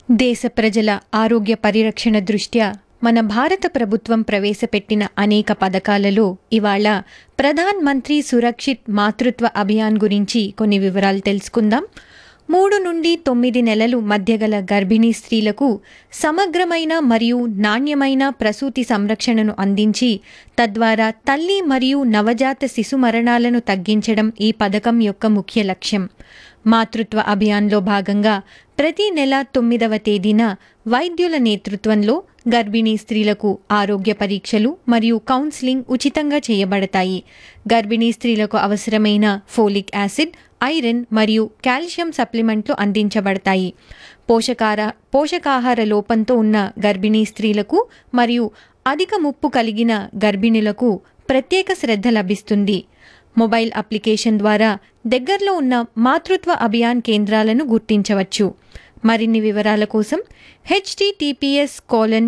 దేశ ప్రజల ఆరోగ్య పరిరక్షణ దృష్ట్యా మన భారత ప్రభుత్వం ప్రవేశపెట్టిన అనేక పథకాలలో ఇవాళ ప్రధాన్ మంత్రి సురక్షిత్ మాతృత్వ అభియాన్ గురించి కొన్ని వివరాలు తెలుసుకుందాం మూడు నుండి తొమ్మిది నెలలు మధ్యగల గర్భిణీ స్త్రీలకు సమగ్రమైన మరియు నాణ్యమైన ప్రసూతి సంరక్షణను అందించి తద్వారా తల్లి మరియు నవజాత శిశు మరణాలను తగ్గించడం ఈ పథకం యొక్క ముఖ్య లక్ష్యం మాతృత్వ అభియాన్లో భాగంగా ప్రతి నెల తొమ్మిదవ తేదీన వైద్యుల నేతృత్వంలో గర్భిణీ స్త్రీలకు ఆరోగ్య పరీక్షలు మరియు కౌన్సిలింగ్ ఉచితంగా చేయబడతాయి గర్భిణీ స్త్రీలకు అవసరమైన ఫోలిక్ యాసిడ్ ఐరన్ మరియు కాల్షియం సప్లిమెంట్లు అందించబడతాయి పోషకార పోషకాహార లోపంతో ఉన్న గర్భిణీ స్త్రీలకు మరియు అధిక ముప్పు కలిగిన గర్భిణులకు ప్రత్యేక శ్రద్ధ లభిస్తుంది మొబైల్ అప్లికేషన్ ద్వారా దగ్గరలో ఉన్న మాతృత్వ అభియాన్ కేంద్రాలను గుర్తించవచ్చు మరిన్ని వివరాల కోసం హెచ్టిటిపిఎస్ కోలన్